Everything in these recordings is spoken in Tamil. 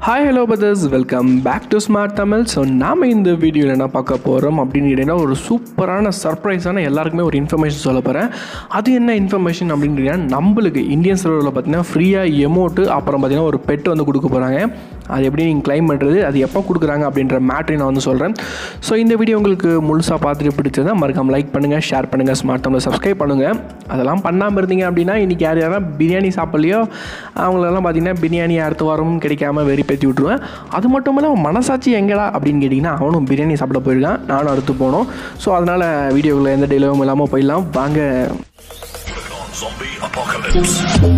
Hi hello brothers welcome back to smart Tamil so நாம் இந்த வீடியோவில் என்ன பார்க்க போகிறோம் அப்படின்னு கேட்டிங்கன்னா ஒரு சூப்பரான சர்ப்ரைஸான எல்லாருக்குமே ஒரு இன்ஃபர்மேஷன் சொல்ல போகிறேன் அது என்ன இன்ஃபர்மேஷன் அப்படின்னு கேட்டிங்கன்னா நம்மளுக்கு இந்தியன் சர்வரில் பார்த்தீங்கன்னா ஃப்ரீயாக எமௌண்ட்டு அப்புறம் பார்த்தீங்கன்னா ஒரு பெட் வந்து கொடுக்க போகிறாங்க அது எப்படி நீங்கள் க்ளைம் பண்ணுறது அது எப்போ கொடுக்குறாங்க அப்படின்ற மேட்ரை நான் வந்து சொல்கிறேன் ஸோ இந்த வீடியோ உங்களுக்கு முழுசாக பார்த்துட்டு பிடிச்சதா மறக்காம லைக் பண்ணுங்கள் ஷேர் பண்ணுங்கள் ஸ்மார்ட் தமிழ் சப்ஸ்கிரைப் பண்ணுங்கள் அதெல்லாம் பண்ணாமல் இருந்தீங்க அப்படின்னா இன்றைக்கி யார் யாரெல்லாம் பிரியாணி சாப்பிட்லையோ அவங்களெல்லாம் பார்த்தீங்கன்னா பிரியாணி அடுத்த வாரம் கிடைக்காம வெறி பேத்தி விட்ருவேன் அது மட்டும் இல்லாமல் மனசாட்சி எங்கடா அப்படின்னு கேட்டிங்கன்னா அவனும் பிரியாணி சாப்பிட போயிருக்கான் நானும் அடுத்து போனோம் ஸோ அதனால் வீடியோவில் எந்த டெலிவரும் இல்லாமல் போயிடலாம் வாங்க Zombie apocalypse.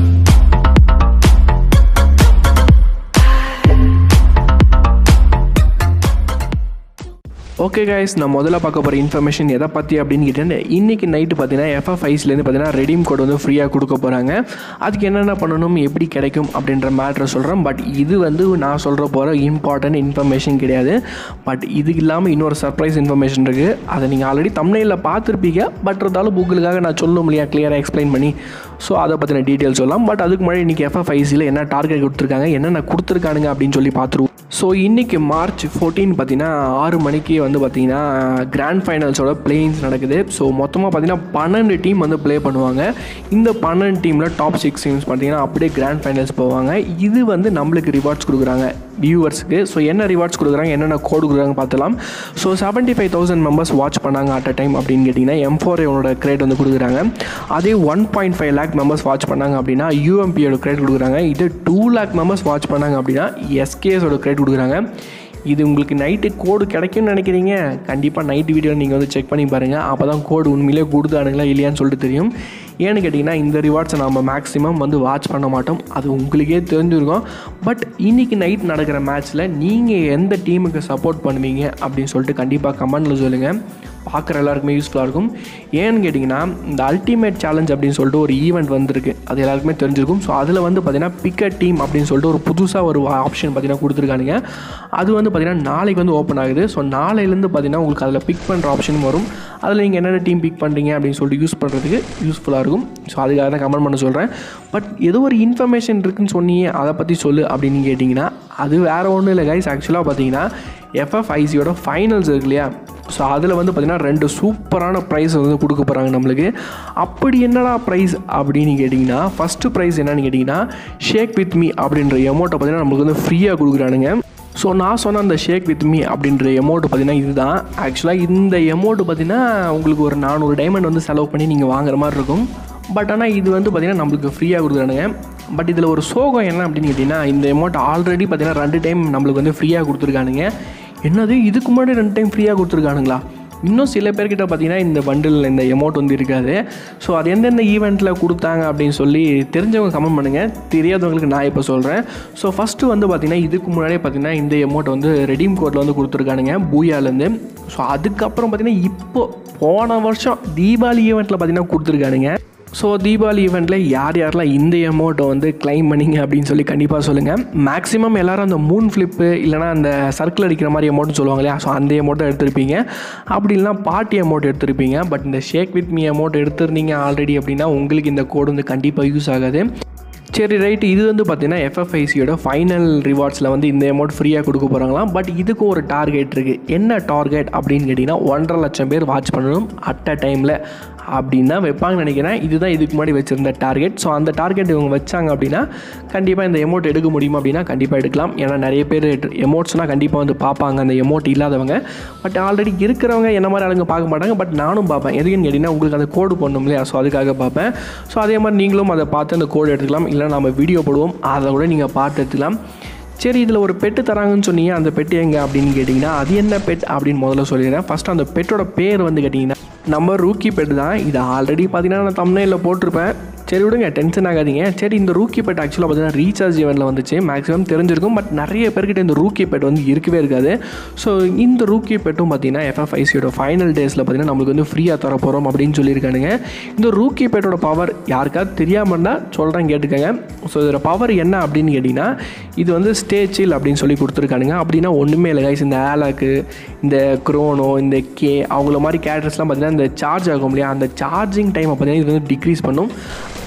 ஓகே கைஸ் நான் முதல்ல பார்க்க போகிற இன்ஃபர்மேஷன் எதை பற்றி அப்படின்னு கேட்டேன் இன்றைக்கி நைட்டு பார்த்தீங்கன்னா எஃப்எஃப்ஐஸ்லேருந்து பார்த்தீங்கன்னா ரெடீம் கோட் வந்து ஃப்ரீயாக கொடுக்க போகிறாங்க அதுக்கு என்னென்ன பண்ணணும் எப்படி கிடைக்கும் அப்படின்ற மேட்ரை சொல்கிறேன் பட் இது வந்து நான் சொல்கிற போகிற இம்பார்ட்டன்ட் இன்ஃபர்மேஷன் கிடையாது பட் இது இல்லாமல் இன்னொரு சர்ப்ரைஸ் இன்ஃபர்மேஷன் இருக்குது அதை நீங்கள் ஆல்ரெடி தமிழில் பார்த்துருப்பீங்க பட் இருந்தாலும் கூகுளுக்காக நான் சொல்லணும் இல்லையா கிளியராக எக்ஸ்பிளைன் பண்ணி ஸோ அதை பற்றின டீட்டெயில் சொல்லலாம் பட் அதுக்கு முன்னாடி இன்றைக்கி எஃப்எஃப்ஐசியில் என்ன டார்கெட் கொடுத்துருக்காங்க என்னென்ன கொடுத்துருக்கானுங்க அப்படின்னு சொல்லி பார்த்துருவோம் ஸோ இன்றைக்கி மார்ச் ஃபோர்டீன் பார்த்தீங்கன்னா ஆறு மணிக்கு வந்து பார்த்தீங்கன்னா கிராண்ட் ஃபைனல்ஸோட பிளேயிங்ஸ் நடக்குது ஸோ மொத்தமாக பார்த்தீங்கன்னா பன்னெண்டு டீம் வந்து ப்ளே பண்ணுவாங்க இந்த பன்னெண்டு டீமில் டாப் சிக்ஸ் டீம்ஸ் பார்த்தீங்கன்னா அப்படியே கிராண்ட் ஃபைனல்ஸ் போவாங்க இது வந்து நம்மளுக்கு ரிவார்ட்ஸ் கொடுக்குறாங்க வியூவர்ஸ்க்கு ஸோ என்ன ரிவார்ட்ஸ் கொடுக்குறாங்க என்னென்ன கோடு கொடுக்குறாங்க பார்த்துலாம் so seventy five thousand members watch பண்ணாங்க அட் அ டைம் அப்படின்னு கேட்டிங்கன்னா எம் ஃபோர் இவனோட கிரேட் வந்து கொடுக்குறாங்க அதே one point five lakh members watch பண்ணாங்க அப்படின்னா யூஎம்பியோட கிரேட் கொடுக்குறாங்க இது டூ லேக் மெம்பர்ஸ் வாட்ச் பண்ணாங்க அப்படின்னா எஸ்கேஎஸோட கிரேட் கொடுக்குறாங்க இது உங்களுக்கு நைட்டு கோடு கிடைக்கும்னு நினைக்கிறீங்க கண்டிப்பாக நைட் வீடியோ நீங்கள் வந்து செக் பண்ணி பாருங்கள் அப்போ தான் கோடு உண்மையிலே கொடுத்தானுங்களா இல்லையான்னு சொல்லிட்டு தெரியும் ஏன்னு கேட்டிங்கன்னா இந்த ரிவார்ட்ஸை நம்ம மேக்ஸிமம் வந்து வாட்ச் பண்ண மாட்டோம் அது உங்களுக்கே தெரிஞ்சிருக்கும் பட் இன்றைக்கி நைட் நடக்கிற மேட்ச்சில் நீங்கள் எந்த டீமுக்கு சப்போர்ட் பண்ணுவீங்க அப்படின்னு சொல்லிட்டு கண்டிப்பாக கமெண்டில் சொல்லுங்கள் பார்க்குற எல்லாருக்குமே யூஸ்ஃபுல்லாக இருக்கும் ஏன்னு கேட்டிங்கன்னா இந்த அல்டிமேட் சேலஞ்ச் அப்படின்னு சொல்லிட்டு ஒரு ஈவெண்ட் வந்திருக்கு அது எல்லாருக்குமே தெரிஞ்சிருக்கும் ஸோ அதில் வந்து பார்த்திங்கன்னா பிக்கட் டீம் அப்படின்னு சொல்லிட்டு ஒரு புதுசாக ஒரு ஆப்ஷன் பார்த்திங்கன்னா கொடுத்துருக்கானுங்க அது வந்து பார்த்திங்கன்னா நாளைக்கு வந்து ஓப்பன் ஆகுது ஸோ நாளையிலேருந்து பார்த்திங்கன்னா உங்களுக்கு அதில் பிக் பண்ணுற ஆப்ஷன் வரும் அதில் நீங்கள் என்னென்ன டீம் பிக் பண்ணுறீங்க அப்படின்னு சொல்லிட்டு யூஸ் பண்ணுறதுக்கு யூஸ்ஃபுல்லாக இருக்கும் ஸோ அதுக்காக தான் கமெண்ட் பண்ண சொல்கிறேன் பட் ஏதோ ஒரு இன்ஃபர்மேஷன் இருக்குன்னு சொன்னீங்க அதை பற்றி சொல்லு அப்படின்னு கேட்டிங்கன்னா அது வேறு ஒன்றும் இல்லை கைஸ் ஆக்சுவலாக பார்த்தீங்கன்னா எஃப்எஃப்ஐசியோட ஃபைனல்ஸ் இருக்கு இல்லையா ஸோ அதில் வந்து பார்த்திங்கன்னா ரெண்டு சூப்பரான ப்ரைஸ் வந்து கொடுக்க போகிறாங்க நம்மளுக்கு அப்படி என்னடா ப்ரைஸ் அப்படின்னு கேட்டிங்கன்னா ஃபஸ்ட்டு ப்ரைஸ் என்னன்னு கேட்டிங்கன்னா ஷேக் வித் மீ அப்படின்ற எமௌண்ட்டை பார்த்திங்கன்னா நம்மளுக்கு வந்து ஃப்ரீயாக கொடுக்குறானுங்க ஸோ நான் சொன்ன அந்த ஷேக் வித் மீ அப்படின்ற எமௌண்ட் பார்த்தீங்கன்னா இதுதான் ஆக்சுவலாக இந்த எமௌண்ட் பார்த்தீங்கன்னா உங்களுக்கு ஒரு நானூறு டைமண்ட் வந்து செலவு பண்ணி நீங்கள் வாங்குற மாதிரி இருக்கும் பட் ஆனால் இது வந்து பார்த்திங்கன்னா நம்மளுக்கு ஃப்ரீயாக கொடுக்குறானுங்க பட் இதில் ஒரு சோகம் என்ன அப்படின்னு கேட்டிங்கன்னா இந்த அமௌண்ட் ஆல்ரெடி பார்த்திங்கன்னா ரெண்டு டைம் நம்மளுக்கு வந்து ஃப்ரீயாக கொடுத்துருக்கானுங்க என்னது இதுக்கு முன்னாடி ரெண்டு டைம் ஃப்ரீயாக கொடுத்துருக்கானுங்களா இன்னும் சில பேர்கிட்ட பார்த்தீங்கன்னா இந்த பண்டில் இந்த எமௌண்ட் வந்து இருக்காது ஸோ அது எந்தெந்த ஈவெண்ட்டில் கொடுத்தாங்க அப்படின்னு சொல்லி தெரிஞ்சவங்க கமெண்ட் பண்ணுங்கள் தெரியாதவங்களுக்கு நான் இப்போ சொல்கிறேன் ஸோ ஃபஸ்ட்டு வந்து பார்த்திங்கன்னா இதுக்கு முன்னாடியே பார்த்தீங்கன்னா இந்த எமௌண்ட் வந்து ரெடீம் கோட்டில் வந்து கொடுத்துருக்கானுங்க பூயாலேருந்து ஸோ அதுக்கப்புறம் பார்த்திங்கன்னா இப்போ போன வருஷம் தீபாவளி ஈவெண்ட்டில் பார்த்திங்கன்னா கொடுத்துருக்கானுங்க ஸோ தீபாவளி ஈவெண்ட்டில் யார் யாரெல்லாம் இந்த அமௌண்ட்டை வந்து கிளைம் பண்ணிங்க அப்படின்னு சொல்லி கண்டிப்பாக சொல்லுங்கள் மேக்ஸிமம் எல்லோரும் அந்த மூன் ஃப்ளிப்பு இல்லைனா அந்த சர்க்கிள் அடிக்கிற மாதிரி அமௌண்ட்னு சொல்லுவாங்க இல்லையா ஸோ அந்த அமௌண்ட்டை எடுத்திருப்பீங்க அப்படி இல்லைனா பார்ட்டி அமௌண்ட் எடுத்திருப்பீங்க பட் இந்த ஷேக் வித் மீ அமௌண்ட் எடுத்திருந்தீங்க ஆல்ரெடி அப்படின்னா உங்களுக்கு இந்த கோடு வந்து கண்டிப்பாக யூஸ் ஆகாது சரி ரைட்டு இது வந்து பார்த்தீங்கன்னா எஃப்எஃப்ஐசியோட ஃபைனல் ரிவார்ட்ஸில் வந்து இந்த அமௌண்ட் ஃப்ரீயாக கொடுக்க போகிறாங்களாம் பட் இதுக்கும் ஒரு டார்கெட் இருக்குது என்ன டார்கெட் அப்படின்னு கேட்டிங்கன்னா ஒன்றரை லட்சம் பேர் வாட்ச் பண்ணணும் அட் அ டைமில் அப்படின்னு தான் வைப்பாங்கன்னு நினைக்கிறேன் இதுதான் இதுக்கு முன்னாடி வச்சுருந்த டார்கெட் ஸோ அந்த டார்கெட் இவங்க வச்சாங்க அப்படின்னா கண்டிப்பாக இந்த எமௌண்ட் எடுக்க முடியுமா அப்படின்னா கண்டிப்பாக எடுக்கலாம் ஏன்னா நிறைய பேர் எமௌண்ட்ஸ்னால் கண்டிப்பாக வந்து பார்ப்பாங்க அந்த எமௌண்ட் இல்லாதவங்க பட் ஆல்ரெடி இருக்கிறவங்க என்ன மாதிரி ஆளுங்க பார்க்க மாட்டாங்க பட் நானும் பார்ப்பேன் எதுக்குன்னு கேட்டிங்கன்னா உங்களுக்கு அந்த கோடு போடணும் இல்லையா ஸோ அதுக்காக பார்ப்பேன் ஸோ அதே மாதிரி நீங்களும் அதை பார்த்து அந்த கோடு எடுத்துக்கலாம் இல்லை நம்ம வீடியோ போடுவோம் அதை கூட நீங்கள் பார்த்து எடுத்துக்கலாம் சரி இதில் ஒரு பெட்டு தராங்கன்னு சொன்னீங்க அந்த பெட்டு எங்கே அப்படின்னு கேட்டிங்கன்னா அது என்ன பெட் அப்படின்னு முதல்ல சொல்லிடுறேன் ஃபஸ்ட் அந்த பெட்டோட பேர் வந்து கேட்டிங்கன்னா நம்ம ரூக்கி பெட் தான் இது ஆல்ரெடி பார்த்தீங்கன்னா நான் தமிழில் போட்டிருப்பேன் சரி விடுங்க டென்ஷன் ஆகாதீங்க சரி இந்த ரூக்கி பெட் ஆக்சுவலாக பார்த்தீங்கன்னா ரீசார்ஜ் ஈவெண்ட்டில் வந்துச்சு மேக்ஸிமம் தெரிஞ்சிருக்கும் பட் நிறைய பேர்கிட்ட இந்த ரூக்கி பெட் வந்து இருக்கவே இருக்காது ஸோ இந்த ரூக்கி பெட்டும் பார்த்தீங்கன்னா எஃப்எஃப்ஐசியோட ஃபைனல் டேஸில் பார்த்தீங்கன்னா நம்மளுக்கு வந்து ஃப்ரீயாக தர போகிறோம் அப்படின்னு சொல்லியிருக்கானுங்க இந்த ரூக்கி பெட்டோட பவர் யாருக்காவது தெரியாமல் இருந்தால் சொல்கிறேன் கேட்டுக்கங்க ஸோ இதோட பவர் என்ன அப்படின்னு கேட்டிங்கன்னா இது வந்து ஸ்டே சில் அப்படின்னு சொல்லி கொடுத்துருக்கானுங்க அப்படின்னா ஒன்றுமே இல்லை கைஸ் இந்த ஆலாக்கு இந்த க்ரோனோ இந்த கே அவங்கள மாதிரி கேரக்டர்ஸ்லாம் பார்த்தீங்கன்னா இந்த சார்ஜ் ஆகும் இல்லையா அந்த சார்ஜிங் டைமை பார்த்தீங்கன்னா இது வந்து டிக்ரீஸ் பண்ணும்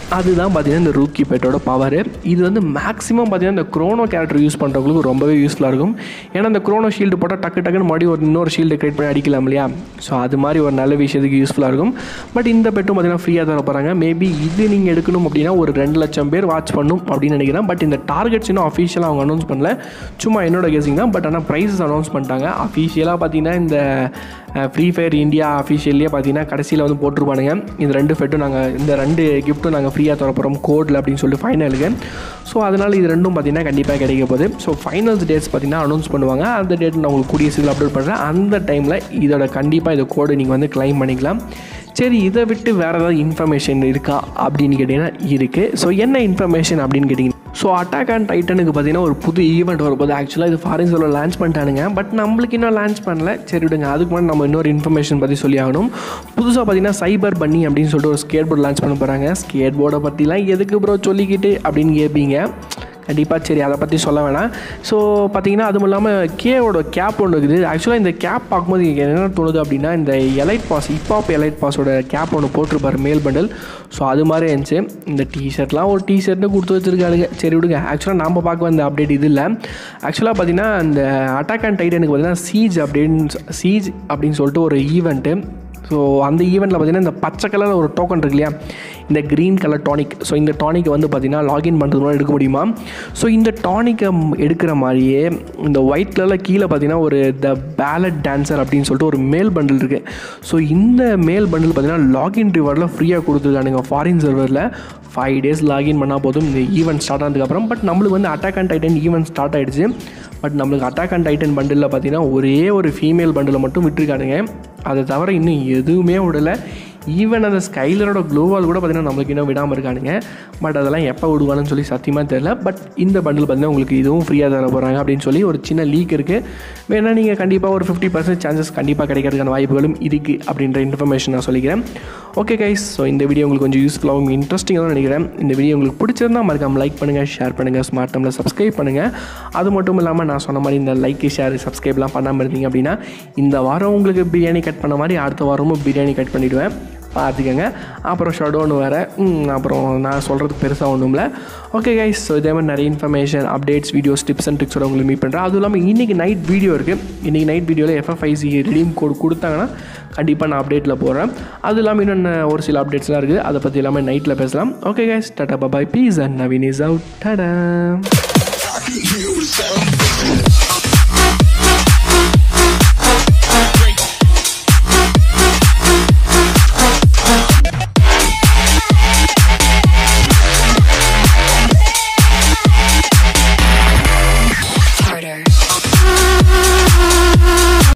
அதுதான் பார்த்தீங்கன்னா இந்த ரூக்கி பெட்டோட பவர் இது வந்து மேக்ஸிமம் பார்த்தீங்கன்னா இந்த க்ரோனோ கேரக்டர் யூஸ் பண்ணுறவங்களுக்கு ரொம்பவே யூஸ்ஃபுல்லாக இருக்கும் ஏன்னா இந்த க்ரோனோ ஷீல்டு போட்டால் டக்கு டக்குன்னு மறுபடியும் ஒரு இன்னொரு ஷீல்டு கிரியேட் பண்ணி அடிக்கலாம் இல்லையா ஸோ அது மாதிரி ஒரு நல்ல விஷயத்துக்கு யூஸ்ஃபுல்லாக இருக்கும் பட் இந்த பெட்டும் பார்த்தீங்கன்னா ஃப்ரீயாக தர போகிறாங்க மேபி இது நீங்கள் எடுக்கணும் அப்படின்னா ஒரு ரெண்டு லட்சம் பேர் வாட்ச் பண்ணும் அப்படின்னு நினைக்கிறேன் பட் இந்த டார்கெட்ஸ் இன்னும் அஃபிஷியலாக அவங்க அனௌன்ஸ் பண்ணல சும்மா என்னோட கெஸிங் தான் பட் ஆனால் ப்ரைஸஸ் அனௌன்ஸ் பண்ணிட்டாங்க அஃபிஷியலாக பார்த்தீங்கன்னா இந்த ஃப்ரீ ஃபயர் இந்தியா அஃபிஷியல்லே பார்த்தீங்கன்னா கடைசியில் வந்து போட்டிருப்பானுங்க இந்த ரெண்டு ஃபெட்டும் நாங்கள் இந்த ரெண்டு கிஃப்ட்டும் நாங்கள் ஃப்ரீயாக தர போகிறோம் கோடில் அப்படின்னு சொல்லிட்டு ஃபைனலுக்கு ஸோ அதனால் இது ரெண்டும் பார்த்தீங்கன்னா கண்டிப்பாக கிடைக்க போகுது ஸோ ஃபைனல்ஸ் டேட்ஸ் பார்த்தீங்கன்னா அனௌன்ஸ் பண்ணுவாங்க அந்த டேட் நான் உங்களுக்கு கூடிய சீக்கிரம் அப்டேட் பண்ணுறேன் அந்த டைமில் இதோட கண்டிப்பாக இந்த கோடு நீங்கள் வந்து கிளைம் பண்ணிக்கலாம் சரி இதை விட்டு வேறு ஏதாவது இன்ஃபர்மேஷன் இருக்கா அப்படின்னு கேட்டிங்கன்னா இருக்குது ஸோ என்ன இன்ஃபர்மேஷன் அப்படின்னு கேட்டிங்கன்னா ஸோ அட்டாக் அண்ட் டைட்டனுக்கு பார்த்தீங்கன்னா ஒரு புது ஈவெண்ட் வரப்போது ஆக்சுவலாக இது ஃபாரின் சொல்ல லான்ச் பண்ணிட்டானுங்க பட் நம்மளுக்கு இன்னும் லான்ச் பண்ணல சரி விடுங்க அதுக்கு முன்னாடி நம்ம இன்னொரு இன்ஃபர்மேஷன் பற்றி சொல்லி ஆகணும் புதுசாக பார்த்தீங்கன்னா சைபர் பன்னி அப்படின்னு சொல்லிட்டு ஒரு ஸ்கேட் போர்டு லான்ச் பண்ண போகிறாங்க ஸ்கேட் போர்டை பற்றிலாம் எதுக்கு ப்ரோ சொல்லிக்கிட்டு அப்படின்னு கேட்பீங்க கண்டிப்பாக சரி அதை பற்றி சொல்ல வேணாம் ஸோ பார்த்தீங்கன்னா அதுவும் இல்லாமல் கேவோட கேப் ஒன்று இருக்குது ஆக்சுவலாக இந்த கேப் பார்க்கும்போது எனக்கு என்ன தோணுது அப்படின்னா இந்த எலைட் பாஸ் ஹிப்ஹாப் எலைட் பாஸோட கேப் ஒன்று போட்டிருப்பாரு மேல் பண்டல் ஸோ அது மாதிரி இருந்துச்சு இந்த டிஷர்ட்லாம் ஒரு டிஷர்ட்னு கொடுத்து வச்சிருக்காளுங்க சரி விடுங்க ஆக்சுவலாக நாம் பார்க்க வந்த அப்டேட் இது இல்லை ஆக்சுவலாக பார்த்தீங்கன்னா இந்த அட்டாக் அண்ட் டைட்டனுக்கு பார்த்தீங்கன்னா சீஜ் அப்படின்னு சீஜ் அப்படின்னு சொல்லிட்டு ஒரு ஈவெண்ட்டு ஸோ அந்த ஈவெண்ட்டில் பார்த்தீங்கன்னா இந்த பச்சை கலரில் ஒரு டோக்கன் இருக்கு இல்லையா இந்த க்ரீன் கலர் டானிக் ஸோ இந்த டானிக்கை வந்து பார்த்தீங்கன்னா லாகின் பண்ணுறது மூலம் எடுக்க முடியுமா ஸோ இந்த டானிக்கை எடுக்கிற மாதிரியே இந்த ஒயிட் கலரில் கீழே பார்த்தீங்கன்னா ஒரு த பேலட் டான்சர் அப்படின்னு சொல்லிட்டு ஒரு மேல் பண்டில் இருக்குது ஸோ இந்த மேல் பண்டில் பார்த்தீங்கன்னா லாகின் ரிவார்டில் ஃப்ரீயாக கொடுத்துருக்கானுங்க ஃபாரின் சர்வரில் ஃபைவ் டேஸ் லாகின் பண்ணால் போதும் இந்த ஈவெண்ட் ஸ்டார்ட் ஆனதுக்கப்புறம் பட் நம்மளுக்கு வந்து attack and titan event start ஆகிடுச்சு பட் நம்மளுக்கு அட்டாக் அண்ட் டைட்டன் பண்டிலில் பார்த்தீங்கன்னா ஒரே ஒரு ஃபீமேல் பண்டில் மட்டும் விட்டுருக்கானுங்க அதை தவிர இன்னும் எதுவுமே விடலை ஈவன் அந்த ஸ்கைலரோட க்ளோவால் கூட பார்த்தீங்கன்னா நம்மளுக்கு இன்னும் விடாமல் இருக்கானுங்க பட் அதெல்லாம் எப்போ விடுவான்னு சொல்லி சத்தியமாக தெரில பட் இந்த பண்டில் பார்த்தீங்கன்னா உங்களுக்கு இதுவும் ஃப்ரீயாக தர போகிறாங்க அப்படின்னு சொல்லி ஒரு சின்ன லீக் இருக்குது வேணா நீங்கள் கண்டிப்பாக ஒரு ஃபிஃப்டி பர்சன்ட் சான்சஸ் கண்டிப்பாக கிடைக்கிறதுக்கான வாய்ப்புகளும் இருக்குது அப்படின்ற இன்ஃபர்மேஷன் நான் சொல்லிக்கிறேன் ஓகே கைஸ் ஸோ இந்த வீடியோ உங்களுக்கு கொஞ்சம் யூஸ்ஃபுல்லாகவும் இன்ட்ரெஸ்டிங்காகவும் நினைக்கிறேன் இந்த வீடியோ உங்களுக்கு பிடிச்சிருந்தா மறக்காம லைக் பண்ணுங்கள் ஷேர் பண்ணுங்கள் ஸ்மார்ட் டம்மில் சப்ஸ்கிரைப் பண்ணுங்கள் அது மட்டும் இல்லாமல் நான் சொன்ன மாதிரி இந்த லைக் ஷேர் சப்ஸ்கிரைப்லாம் பண்ணாமல் இருந்தீங்க அப்படின்னா இந்த வாரம் உங்களுக்கு பிரியாணி கட் பண்ண மாதிரி அடுத்த வாரமும் பிரியாணி கட் பண்ணிவிடுவேன் பார்த்துக்கோங்க அப்புறம் ஷடோன்னு வேறு அப்புறம் நான் சொல்கிறதுக்கு பெருசாக ஒன்றும் இல்லை ஓகே கைஸ் ஸோ இதே மாதிரி நிறைய information updates videos tips and ட்ரிக்ஸோட உங்களுக்கு மீட் பண்ணுறேன் அதுவும் இல்லாமல் இன்றைக்கி நைட் வீடியோ இருக்குது இன்றைக்கி நைட் வீடியோவில் எஃப்எஃப்ஐசி ரெடீம் கோட் கொடுத்தாங்கன்னா கண்டிப்பாக நான் அப்டேட்டில் போடுறேன் அது இல்லாமல் இன்னொன்று ஒரு சில அப்டேட்ஸ்லாம் இருக்குது அதை பற்றி எல்லாமே நைட்டில் பேசலாம் okay guys tata bye bye peace and Naveen is out tata harder.